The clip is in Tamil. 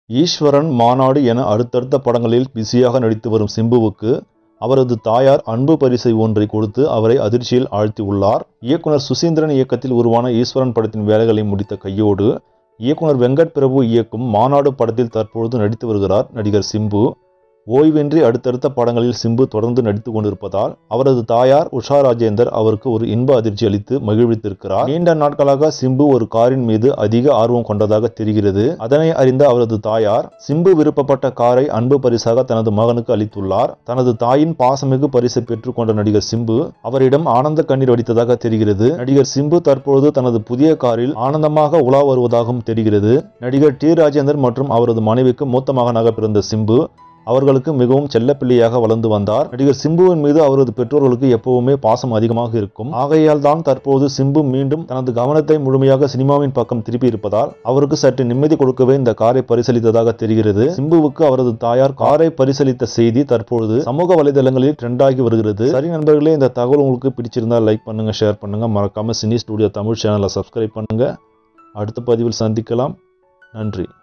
ஈஸ்வரன் மாநாடு என அடுத்தடுத்த படங்களில் பிஸியாக நடித்து வரும் சிம்புவுக்கு அவரது தாயார் அன்பு பரிசை ஒன்றை கொடுத்து அவரை அதிர்ச்சியில் ஆழ்த்தியுள்ளார் இயக்குனர் சுசீந்திரன் இயக்கத்தில் உருவான ஈஸ்வரன் படத்தின் வேலைகளை முடித்த கையோடு இயக்குனர் வெங்கட் பிரபு இயக்கும் மாநாடு படத்தில் தற்பொழுது நடித்து வருகிறார் நடிகர் சிம்பு ஓய்வின்றி அடுத்தடுத்த படங்களில் சிம்பு தொடர்ந்து நடித்து கொண்டிருப்பதால் அவரது தாயார் உஷா ராஜேந்தர் அவருக்கு ஒரு இன்ப அதிர்ச்சி அளித்து மகிழ்வித்திருக்கிறார் நீண்ட நாட்களாக சிம்பு ஒரு காரின் மீது அதிக ஆர்வம் கொண்டதாக தெரிகிறது அதனை அறிந்த அவரது தாயார் சிம்பு விருப்பப்பட்ட காரை அன்பு பரிசாக தனது மகனுக்கு அளித்துள்ளார் தனது தாயின் பாசமிகு பரிசை பெற்றுக்கொண்ட நடிகர் சிம்பு அவரிடம் ஆனந்த கண்ணீர் வடித்ததாக தெரிகிறது நடிகர் சிம்பு தற்பொழுது தனது புதிய காரில் ஆனந்தமாக உலா வருவதாகவும் தெரிகிறது நடிகர் டி ராஜேந்தர் மற்றும் அவரது மனைவிக்கு மூத்த மகனாக பிறந்த சிம்பு அவர்களுக்கு மிகவும் செல்லப்பிள்ளையாக வளர்ந்து வந்தார் நடிகர் சிம்புவின் மீது அவரது பெற்றோர்களுக்கு எப்பவுமே பாசம் அதிகமாக இருக்கும் ஆகையால் தான் தற்போது சிம்பு மீண்டும் தனது கவனத்தை முழுமையாக சினிமாவின் பக்கம் திருப்பி இருப்பதால் அவருக்கு சற்று நிம்மதி கொடுக்கவே இந்த காரை பரிசீலித்ததாக தெரிகிறது சிம்புவுக்கு அவரது தாயார் காரை பரிசீலித்த செய்தி தற்பொழுது சமூக வலைதளங்களில் ட்ரெண்டாகி வருகிறது சரி நண்பர்களே இந்த தகவல் உங்களுக்கு பிடிச்சிருந்தா லைக் பண்ணுங்க ஷேர் பண்ணுங்க மறக்காம சினி ஸ்டுடியோ தமிழ் சேனலை சப்ஸ்கிரைப் பண்ணுங்க அடுத்த பதிவில் சந்திக்கலாம் நன்றி